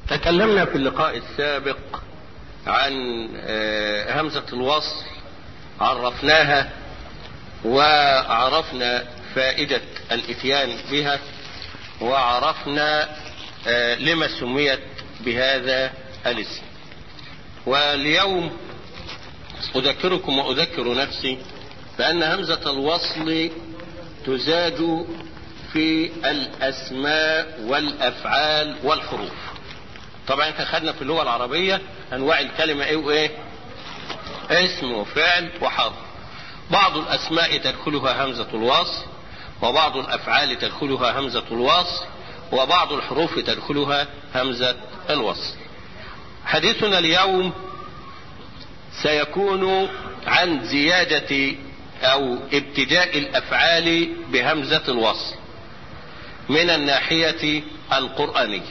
تكلمنا في اللقاء السابق عن همزة الوصل عرفناها وعرفنا فائدة الاتيان بها وعرفنا لما سميت بهذا الاسم واليوم أذكركم وأذكر نفسي بأن همزة الوصل تزاد في الأسماء والأفعال والحروف طبعا احنا خدنا في اللغة العربية أنواع الكلمة إيه وإيه اسم وفعل وحرف بعض الأسماء تدخلها همزة الوصل وبعض الأفعال تدخلها همزة الوصل وبعض الحروف تدخلها همزة الوصل حديثنا اليوم سيكون عن زيادة أو ابتداء الأفعال بهمزة الوصل من الناحية القرآنية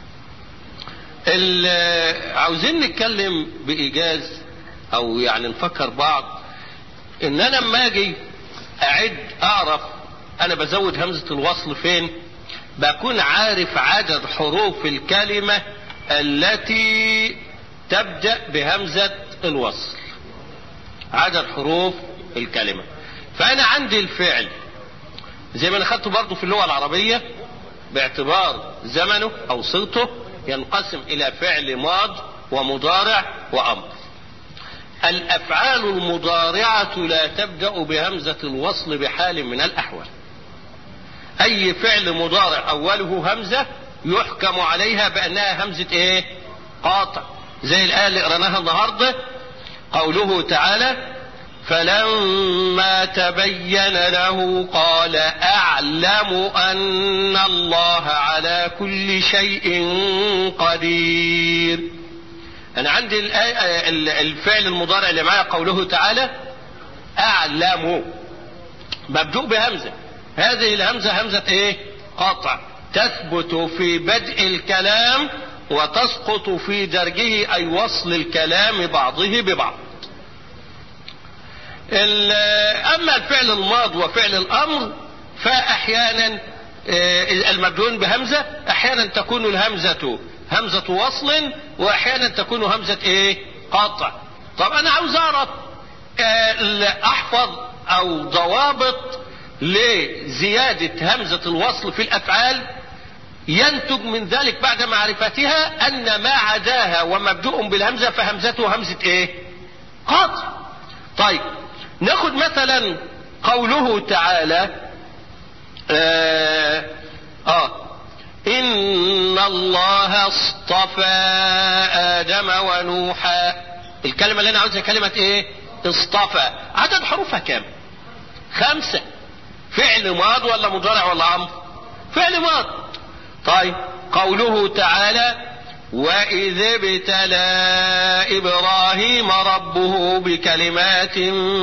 عاوزين نتكلم بإيجاز أو يعني نفكر بعض إن أنا لما أجي أعد أعرف أنا بزود همزة الوصل فين بكون عارف عدد حروف الكلمة التي تبدأ بهمزة الوصل عدد حروف الكلمة فأنا عندي الفعل زي ما أنا خدته برضه في اللغة العربية باعتبار زمنه أو صيغته ينقسم إلى فعل ماض ومضارع وأمر الأفعال المضارعة لا تبدأ بهمزة الوصل بحال من الأحوال أي فعل مضارع أوله همزة يحكم عليها بأنها همزة إيه؟ قاطع زي الآية اللي قرأناها النهاردة قوله تعالى فلما تبين له قال أعلم أن الله على كل شيء قدير أنا عندي الفعل المضارع اللي معايا قوله تعالى أعلم مبدوء بهمزة هذه الهمزة همزة إيه؟ قطع تثبت في بدء الكلام وتسقط في درجه أي وصل الكلام بعضه ببعض أما الفعل الماض وفعل الأمر فأحيانا المبدون بهمزة أحيانا تكون الهمزة همزة وصل وأحيانا تكون همزة إيه؟ قطع طب أنا عاوز أعرف أحفظ أو ضوابط لزيادة همزة الوصل في الأفعال ينتج من ذلك بعد معرفتها أن ما عداها ومبدوء بالهمزة فهمزته همزة إيه؟ قطع طيب ناخد مثلا قوله تعالى آه, آه إن الله اصطفى آدم ونوحا الكلمة اللي أنا عاوزها كلمة إيه؟ اصطفى عدد حروفها كام؟ خمسة فعل ماض ولا مضارع ولا أمر؟ فعل ماض طيب قوله تعالى وإذ ابتلى إبراهيم ربه بكلمات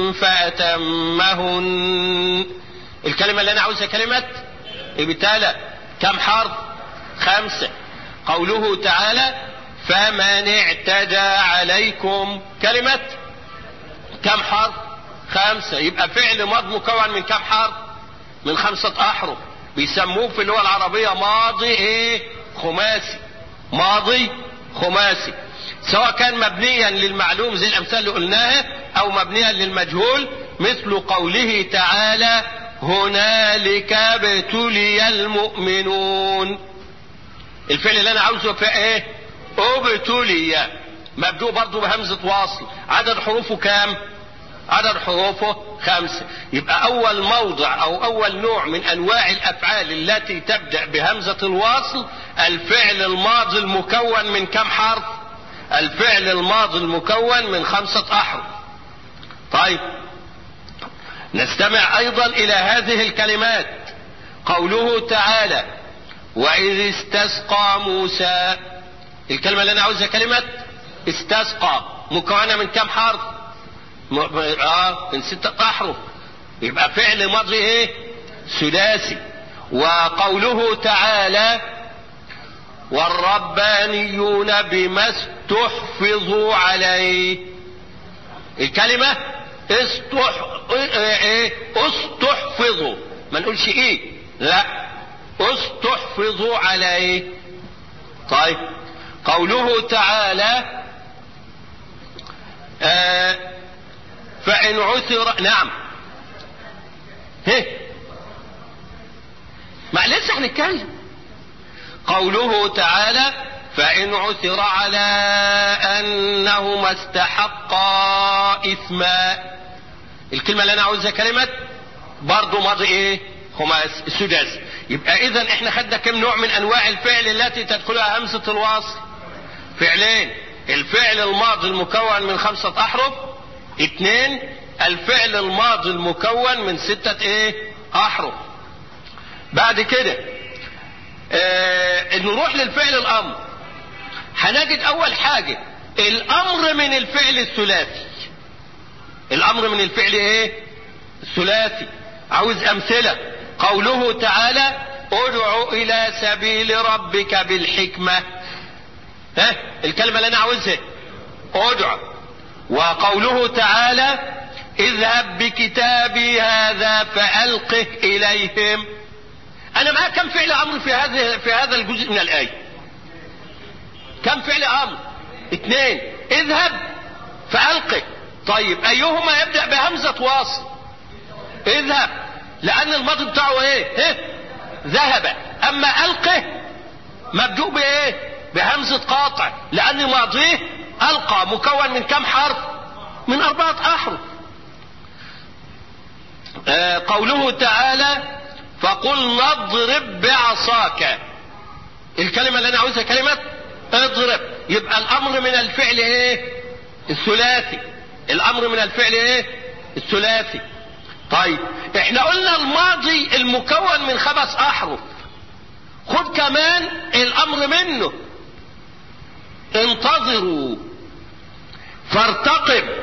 فأتمهن الكلمة اللي أنا عاوزها كلمة ابتلى كم حرف خمسة قوله تعالى فمن اعتدى عليكم كلمة كم حرف خمسة يبقى فعل ماض مكون من كم حرف من خمسة أحرف بيسموه في اللغة العربية ماضي ايه خماسي ماضي خماسي سواء كان مبنيا للمعلوم زي الامثال اللي قلناها او مبنيا للمجهول مثل قوله تعالى هنالك ابتلي المؤمنون الفعل اللي انا عاوزه في ايه ابتلي مبدوء برضه بهمزة واصل عدد حروفه كام عدد حروفه خمسة يبقى أول موضع أو أول نوع من أنواع الأفعال التي تبدأ بهمزة الواصل الفعل الماضي المكون من كم حرف الفعل الماضي المكون من خمسة أحرف طيب نستمع أيضا إلى هذه الكلمات قوله تعالى وإذ استسقى موسى الكلمة اللي أنا عاوزها كلمة استسقى مكونة من كم حرف اه من ستة أحرف يبقى فعل ماضي ايه ثلاثي وقوله تعالى والربانيون بما استحفظوا عليه الكلمة استح ايه استحفظوا ما نقولش ايه لا استحفظوا عليه طيب قوله تعالى آه فإن عثر نعم هه ما لسه هنتكلم قوله تعالى فإن عثر على أنهما استحقا إثما الكلمة اللي أنا عاوزها كلمة برضه ماضي إيه؟ خماس السداس يبقى إذا إحنا خدنا كم نوع من أنواع الفعل التي تدخلها همزة الوصل؟ فعلين الفعل الماضي المكون من خمسة أحرف اثنين الفعل الماضي المكون من ستة إيه؟ أحرف بعد كده آه نروح للفعل الامر هنجد اول حاجة الامر من الفعل الثلاثي الامر من الفعل ايه الثلاثي عاوز امثلة قوله تعالى ادع الى سبيل ربك بالحكمة ها الكلمة اللي انا عاوزها ادع وقوله تعالى اذهب بكتابي هذا فألقه اليهم انا معايا كم فعل امر في هذا في هذا الجزء من الايه كم فعل امر اثنين اذهب فالقه طيب ايهما يبدا بهمزه واصل اذهب لان الماضي بتاعه ايه ها ذهب اما القه مبدوء بايه بهمزه قاطع لان ماضيه القى مكون من كم حرف من اربعه احرف آه قوله تعالى فقل نضرب بعصاك الكلمة اللي انا عاوزها كلمة اضرب يبقى الامر من الفعل ايه الثلاثي الامر من الفعل ايه الثلاثي طيب احنا قلنا الماضي المكون من خمس احرف خد كمان الامر منه انتظروا فارتقب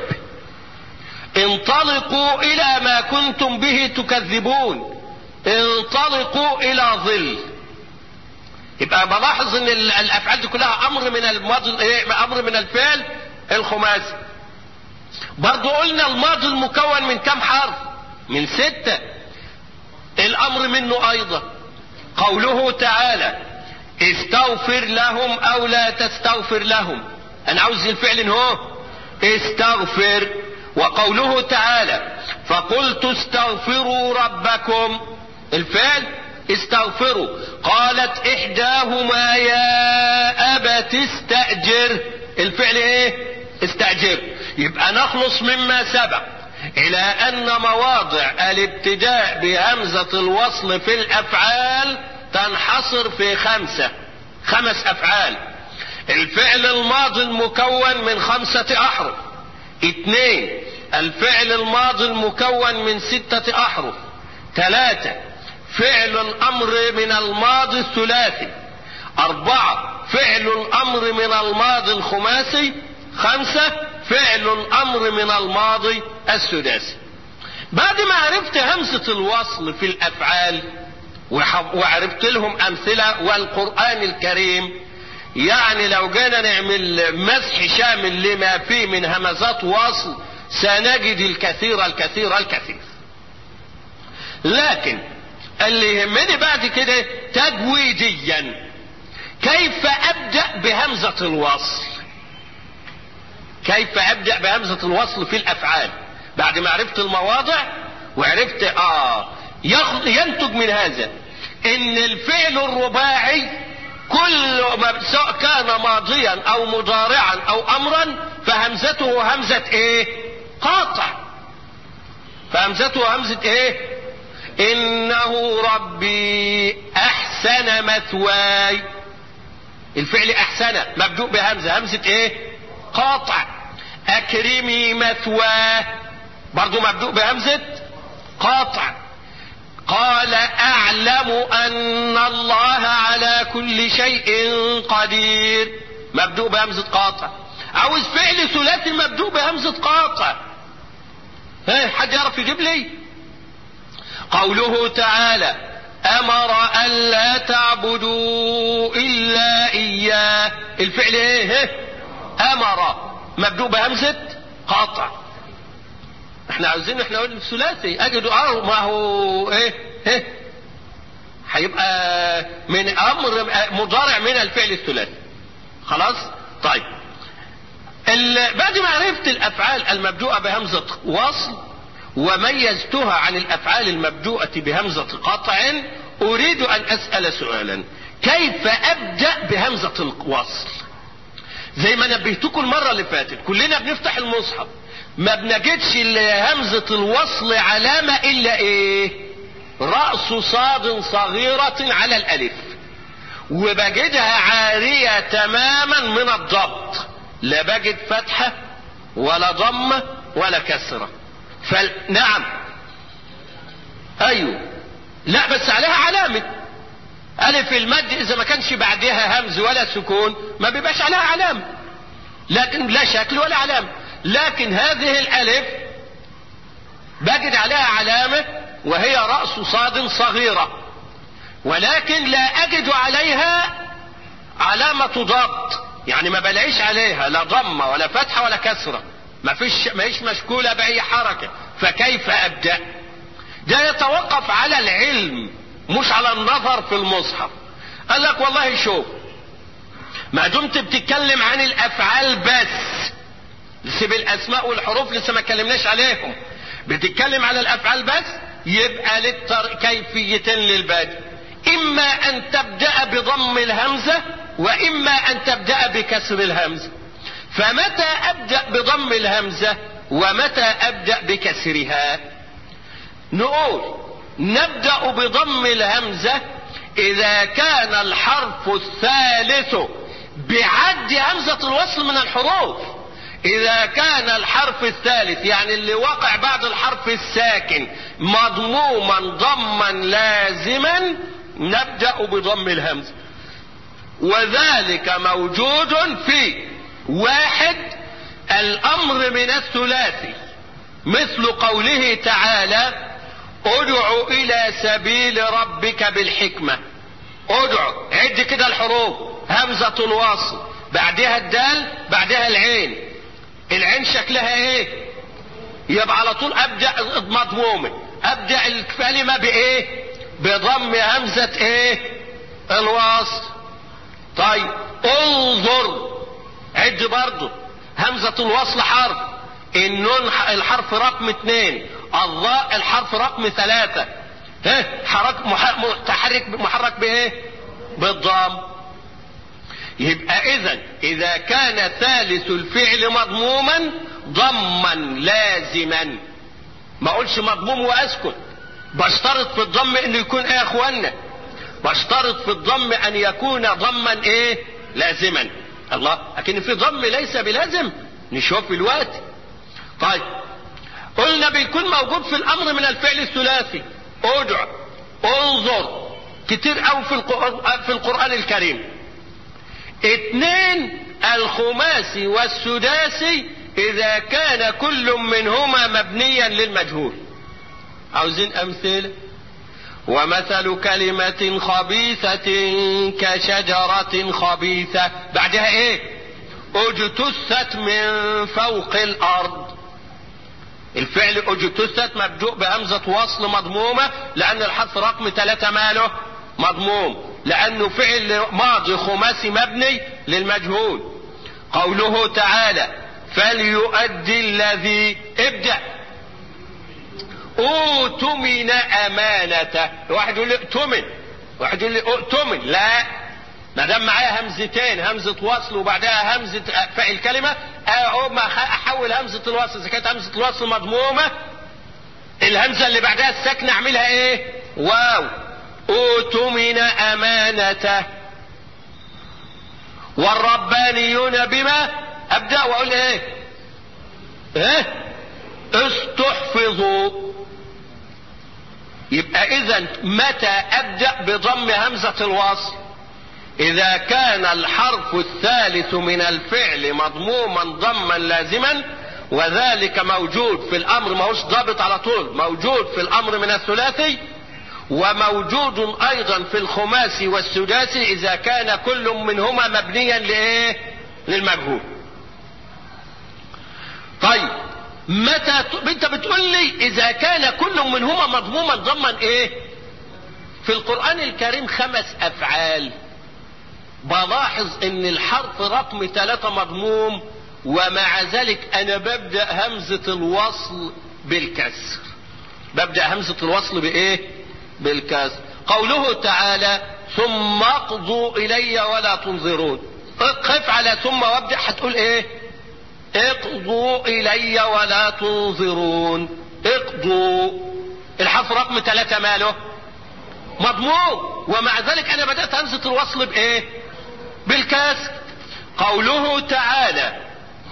انطلقوا الى ما كنتم به تكذبون انطلقوا الى ظل يبقى بلاحظ ان الافعال دي كلها امر من الماضي ايه امر من الفعل الخماسي برضو قلنا الماضي المكون من كم حرف من ستة الامر منه ايضا قوله تعالى استغفر لهم او لا تستغفر لهم انا عاوز الفعل هو استغفر وقوله تعالى فقلت استغفروا ربكم الفعل استغفروا قالت احداهما يا ابت استأجر الفعل ايه استأجر يبقى نخلص مما سبق الى ان مواضع الابتداء بهمزة الوصل في الافعال تنحصر في خمسة خمس افعال الفعل الماضي المكون من خمسة احرف اثنين الفعل الماضي المكون من ستة احرف ثلاثة فعل الامر من الماضي الثلاثي اربعة فعل الامر من الماضي الخماسي خمسة فعل الامر من الماضي السداسي بعد ما عرفت همزة الوصل في الافعال وعرفت لهم امثلة والقرآن الكريم يعني لو جينا نعمل مسح شامل لما فيه من همزات وصل سنجد الكثير الكثير الكثير لكن اللي يهمني بعد كده تجويديا كيف ابدا بهمزه الوصل كيف ابدا بهمزه الوصل في الافعال بعد ما عرفت المواضع وعرفت اه ينتج من هذا ان الفعل الرباعي كل ما سواء كان ماضيا او مضارعا او امرا فهمزته همزه ايه قاطع فهمزته همزه ايه انه ربي احسن مثواي الفعل احسن مبدوء بهمزه همزه ايه قاطع اكرمي مثواه برضو مبدوء بهمزه قاطع قال اعلم ان الله على كل شيء قدير مبدوء بهمزه قاطع عاوز فعل ثلاثي مبدوء بهمزه قاطع ها حد يعرف يجيب لي قوله تعالى امر الا تعبدوا الا اياه الفعل ايه امر مبدوء بهمزه قاطع احنا عاوزين احنا نقول الثلاثي اجد اه ما هو ايه ايه هيبقى من امر مضارع من الفعل الثلاثي خلاص طيب بعد ما عرفت الافعال المبدوءة بهمزة وصل وميزتها عن الافعال المبدوءة بهمزة قطع اريد ان اسأل سؤالا كيف ابدأ بهمزة الوصل زي ما نبهتكم المرة اللي فاتت كلنا بنفتح المصحف ما بنجدش همزة الوصل علامة الا ايه رأس صاد صغيرة على الالف وبجدها عارية تماما من الضبط لا بجد فتحة ولا ضمة ولا كسرة فنعم ايوه لا بس عليها علامة الف المد اذا ما كانش بعدها همز ولا سكون ما بيبقاش عليها علامة لكن لا شكل ولا علامة لكن هذه الالف بجد عليها علامة وهي رأس صاد صغيرة ولكن لا اجد عليها علامة ضبط يعني ما بلاقيش عليها لا ضمة ولا فتحة ولا كسرة ما فيش ما هيش مشكولة بأي حركة فكيف أبدأ ده يتوقف على العلم مش على النظر في المصحف قال لك والله شوف ما دمت بتتكلم عن الأفعال بس سيب الأسماء والحروف لسه ما اتكلمناش عليهم بتتكلم على الأفعال بس يبقى للتر... كيفيتين للبدء إما أن تبدأ بضم الهمزة وإما أن تبدأ بكسر الهمزة فمتى أبدأ بضم الهمزة ومتى أبدأ بكسرها نقول نبدأ بضم الهمزة إذا كان الحرف الثالث بعد همزة الوصل من الحروف إذا كان الحرف الثالث يعني اللي وقع بعد الحرف الساكن مضموما ضما لازما نبدأ بضم الهمزة وذلك موجود في واحد الامر من الثلاثي مثل قوله تعالى ادع الى سبيل ربك بالحكمة ادع عد كده الحروف همزة الوصل بعدها الدال بعدها العين العين شكلها ايه يبقى على طول ابدأ مضمومة ابدأ الكلمة بايه بضم همزة ايه الوصل طيب انظر عد برضه همزة الوصل حرف النون الحرف رقم اثنين الضاء الحرف رقم ثلاثة ها حرك متحرك محرك بايه بالضم يبقى اذا اذا كان ثالث الفعل مضموما ضما لازما ما اقولش مضموم واسكت بشترط في الضم انه يكون ايه يا اخوانا بشترط في الضم ان يكون ضما ايه لازما الله لكن في ضم ليس بلازم نشوف الوقت طيب قلنا بيكون موجود في الامر من الفعل الثلاثي ادع انظر كتير قوي في القرآن, في القرآن الكريم اثنين الخماسي والسداسي اذا كان كل منهما مبنيا للمجهول عاوزين امثله ومثل كلمة خبيثة كشجرة خبيثة بعدها ايه اجتثت من فوق الارض الفعل اجتثت مبدوء بهمزة وصل مضمومة لان الحرف رقم ثلاثة ماله مضموم لانه فعل ماضي خماسي مبني للمجهول قوله تعالى فليؤدي الذي ابدأ اؤتمن امانته واحد يقول لي اؤتمن واحد يقول لي اؤتمن لا ما دام معايا همزتين همزه وصل وبعدها همزه فاء الكلمه اقوم احول همزه الوصل اذا كانت همزه الوصل مضمومه الهمزه اللي بعدها الساكنه اعملها ايه واو اؤتمن امانته والربانيون بما ابدا واقول ايه ايه استحفظوا يبقى اذا متى ابدا بضم همزه الوصل اذا كان الحرف الثالث من الفعل مضموما ضما لازما وذلك موجود في الامر ما هوش ضابط على طول موجود في الامر من الثلاثي وموجود ايضا في الخماسي والسداسي اذا كان كل منهما مبنيا لايه للمجهول طيب متى انت بتقول لي اذا كان كل منهما مضموما ضمن ايه في القرآن الكريم خمس افعال بلاحظ ان الحرف رقم ثلاثة مضموم ومع ذلك انا ببدأ همزة الوصل بالكسر ببدأ همزة الوصل بايه بالكسر قوله تعالى ثم اقضوا الي ولا تنظرون اقف على ثم وابدأ هتقول ايه اقضوا الي ولا تنظرون اقضوا الحرف رقم ثلاثة ماله مضموم ومع ذلك انا بدأت همزة الوصل بايه بالكسر قوله تعالى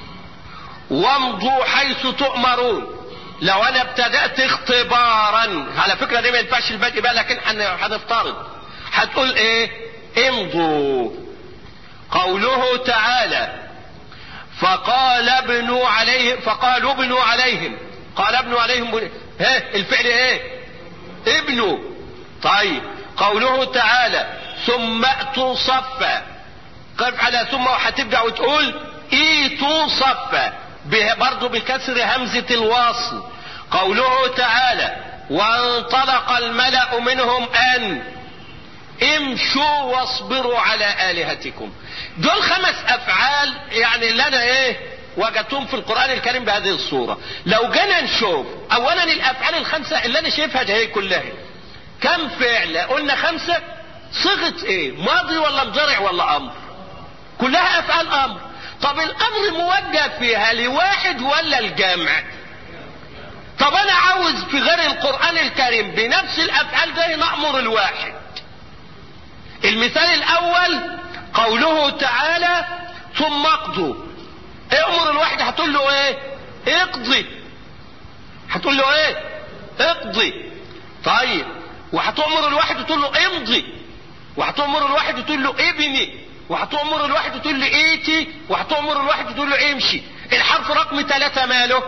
وامضوا حيث تؤمرون لو انا ابتدأت اختبارا على فكرة دي ما ينفعش البدء بقى لكن هنفترض هتقول ايه امضوا قوله تعالى فقال ابنوا عليهم فقالوا ابنوا عليهم قال ابنوا عليهم ها الفعل ايه ابنوا طيب قوله تعالى ثم اتوا صفا قف على ثم وهترجع وتقول ايتوا صفا برضه بكسر همزة الواصل قوله تعالى وانطلق الملأ منهم ان امشوا واصبروا على الهتكم دول خمس افعال يعني اللي انا ايه وجدتهم في القرآن الكريم بهذه الصورة لو جينا نشوف اولا الافعال الخمسة اللي انا شايفها دي كلها كم فعل قلنا خمسة صيغة ايه ماضي ولا مضارع ولا امر كلها افعال امر طب الامر موجه فيها لواحد ولا الجمع طب انا عاوز في غير القرآن الكريم بنفس الافعال ده نأمر الواحد المثال الاول قوله تعالى ثم اقضوا امر الواحد هتقول له ايه اقضي هتقول له ايه اقضي طيب وهتؤمر الواحد وتقول له امضي وهتؤمر الواحد وتقول له ابني وهتؤمر الواحد وتقول له ايتي وهتؤمر الواحد وتقول له امشي الحرف رقم ثلاثة ماله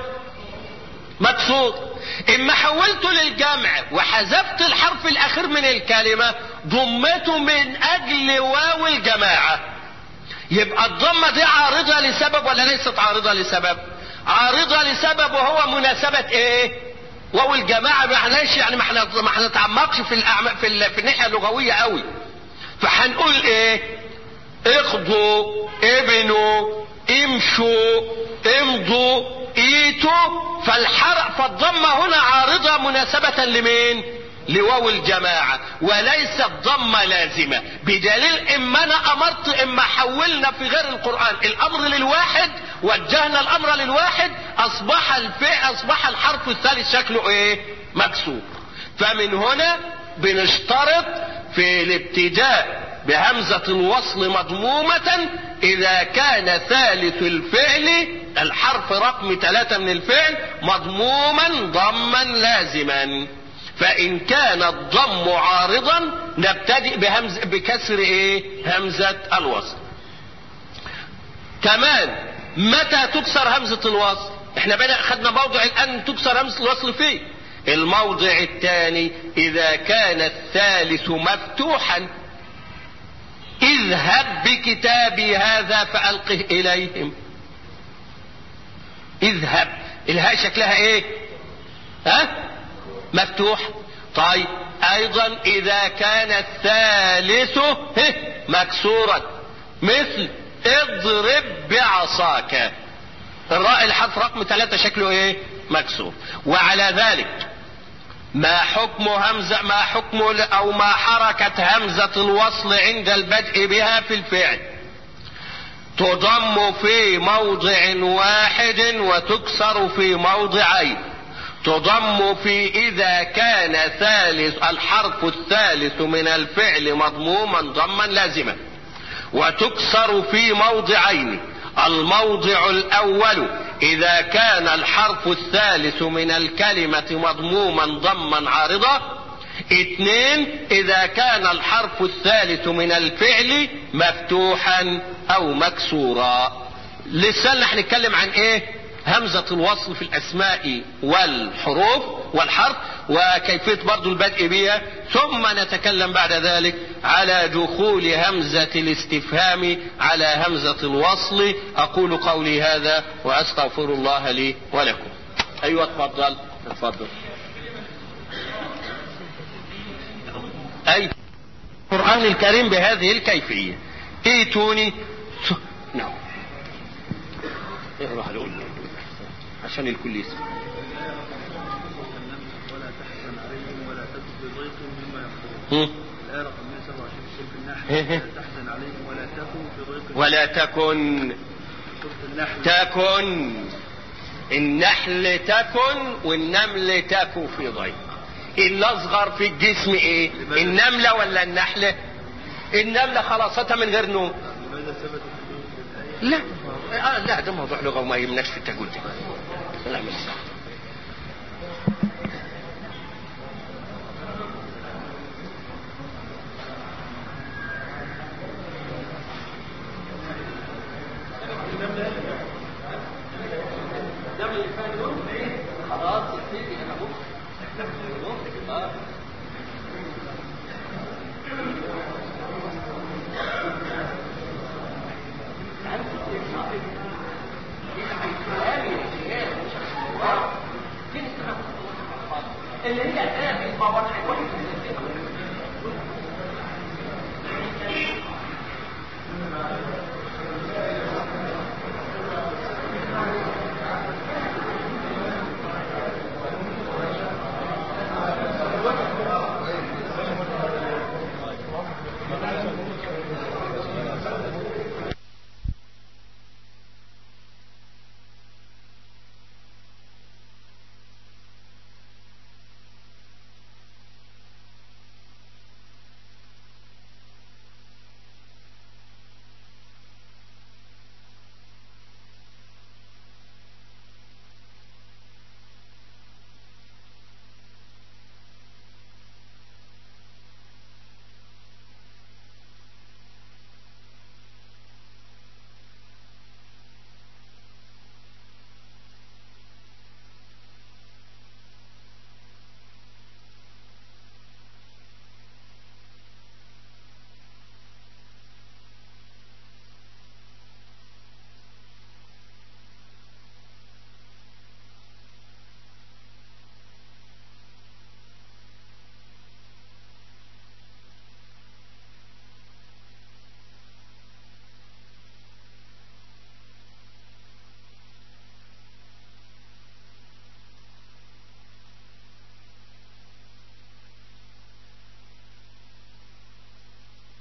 مكسور اما حولته للجمع وحذفت الحرف الاخير من الكلمة ضمته من اجل واو الجماعة يبقى الضمة دي عارضة لسبب ولا ليست عارضة لسبب عارضة لسبب وهو مناسبة ايه واو الجماعة معلش يعني ما احنا ما هنتعمقش في الأعم... في, ال... في الناحية اللغوية قوي فهنقول ايه اخضوا ابنوا امشوا امضوا ايتوا فالحرق فالضمة هنا عارضة مناسبة لمين لواو الجماعة وليست ضمة لازمة بدليل اما انا امرت اما حولنا في غير القرآن الامر للواحد وجهنا الامر للواحد اصبح الفعل اصبح الحرف الثالث شكله ايه مكسور فمن هنا بنشترط في الابتداء بهمزة الوصل مضمومة اذا كان ثالث الفعل الحرف رقم ثلاثة من الفعل مضموما ضما لازما فان كان الضم عارضا نبتدئ بهمز بكسر ايه همزة الوصل كمان متى تكسر همزة الوصل احنا بقى خدنا موضع الان تكسر همزة الوصل فيه الموضع الثاني اذا كان الثالث مفتوحا اذهب بكتابي هذا فألقه إليهم اذهب الهاء شكلها ايه ها مفتوح طيب ايضا اذا كان الثالث مكسورا مثل اضرب بعصاك الراء الحرف رقم ثلاثة شكله ايه مكسور وعلى ذلك ما حكم همزة ما حكم او ما حركة همزة الوصل عند البدء بها في الفعل تضم في موضع واحد وتكسر في موضعين تضم في اذا كان ثالث الحرف الثالث من الفعل مضموما ضما لازما وتكسر في موضعين الموضع الاول اذا كان الحرف الثالث من الكلمة مضموما ضما عارضا اثنين اذا كان الحرف الثالث من الفعل مفتوحا او مكسورا لسه هنتكلم عن ايه همزة الوصل في الاسماء والحروف والحرف وكيفية برضو البدء بها ثم نتكلم بعد ذلك على دخول همزة الاستفهام على همزة الوصل اقول قولي هذا واستغفر الله لي ولكم ايوه اتفضل اتفضل اي القرآن الكريم بهذه الكيفية ايتوني نعم اقرا هقول عشان الكل يسمع ولا تحزن عليهم ولا تكن في ضيق مما يقولون هم؟ الآية رقم 127 في سورة النحل إيه إيه. ولا تحزن عليهم ولا تكن في ضيق ولا تكن سورة النحل تكن النحل تكن والنمل تكن في ضيق الأصغر في الجسم ايه النملة ولا النحلة النملة خلاصتها من غير نوم لماذا ثبت في الآية لا آه لا ده موضوع لغة وما يهمناش في التجويد لا مش صح